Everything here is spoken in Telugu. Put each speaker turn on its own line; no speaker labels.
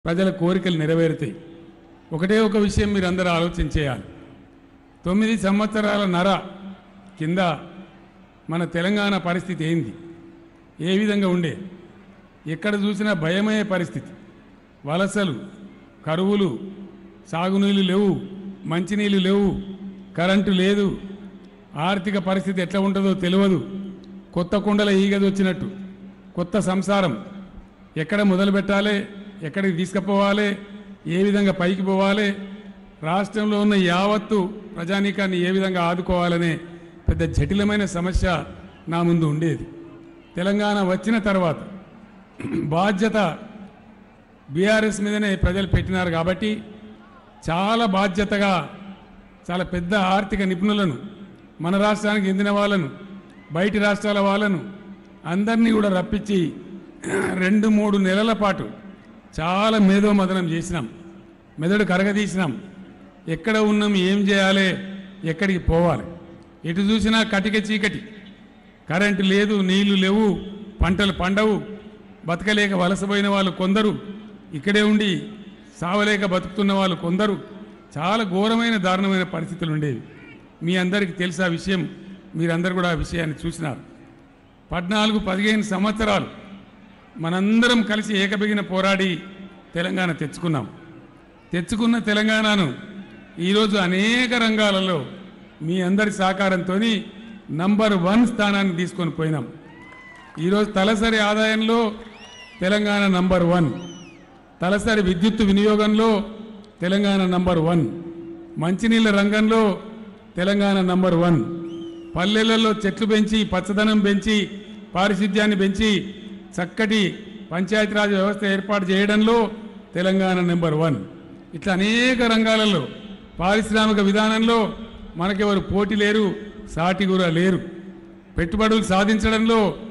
ప్రజల కోరికలు నెరవేరుతాయి ఒకటే ఒక విషయం మీరు అందరూ ఆలోచన చేయాలి తొమ్మిది సంవత్సరాల నర కింద మన తెలంగాణ పరిస్థితి ఏంది ఏ విధంగా ఉండే ఎక్కడ చూసినా భయమయ్యే పరిస్థితి వలసలు కరువులు సాగునీళ్ళు లేవు మంచినీళ్ళు లేవు కరెంటు లేదు ఆర్థిక పరిస్థితి ఎట్లా ఉంటుందో తెలియదు కొత్త కుండల ఈగది వచ్చినట్టు కొత్త సంసారం ఎక్కడ మొదలు పెట్టాలి ఎక్కడికి తీసుకుపోవాలి ఏ విధంగా పైకి పోవాలి రాష్ట్రంలో ఉన్న యావత్తు ప్రజానీకాన్ని ఏ విధంగా ఆదుకోవాలనే పెద్ద జటిలమైన సమస్య నా ముందు ఉండేది తెలంగాణ వచ్చిన తర్వాత బాధ్యత బీఆర్ఎస్ మీదనే ప్రజలు పెట్టినారు కాబట్టి చాలా బాధ్యతగా చాలా పెద్ద ఆర్థిక నిపుణులను మన రాష్ట్రానికి చెందిన వాళ్ళను బయటి రాష్ట్రాల వాళ్ళను అందరినీ కూడా రప్పించి రెండు మూడు నెలల పాటు చాలా మేధోమదనం చేసినాం మెదడు కరగదీసినాం ఎక్కడ ఉన్నాం ఏం చేయాలి ఎక్కడికి పోవాలి ఎటు చూసినా కటిక చీకటి కరెంటు లేదు నీళ్లు లేవు పంటలు పండవు బతకలేక వలసపోయిన వాళ్ళు కొందరు ఇక్కడే ఉండి సావలేక బతుకుతున్న వాళ్ళు కొందరు చాలా ఘోరమైన దారుణమైన పరిస్థితులు ఉండేవి మీ అందరికీ తెలుసా విషయం మీరందరూ కూడా ఆ విషయాన్ని చూసినారు పద్నాలుగు పదిహేను సంవత్సరాలు మనందరం కలిసి ఏకబిగిన పోరాడి తెలంగాణ తెచ్చుకున్నాం తెచ్చుకున్న తెలంగాణను ఈరోజు అనేక రంగాలలో మీ అందరి సహకారంతో నంబర్ వన్ స్థానాన్ని తీసుకొని పోయినాం ఈరోజు తలసరి ఆదాయంలో తెలంగాణ నంబర్ వన్ తలసరి విద్యుత్ వినియోగంలో తెలంగాణ నంబర్ వన్ మంచినీళ్ళ రంగంలో తెలంగాణ నంబర్ వన్ పల్లెలలో చెట్లు పెంచి పచ్చదనం పెంచి పారిశుద్ధ్యాన్ని పెంచి చక్కటి పంచాయతీరాజ్ వ్యవస్థ ఏర్పాటు చేయడంలో తెలంగాణ నెంబర్ వన్ ఇట్లా అనేక రంగాలలో పారిశ్రామిక విధానంలో మనకెవరు పోటీ లేరు సాటి కూడా లేరు పెట్టుబడులు సాధించడంలో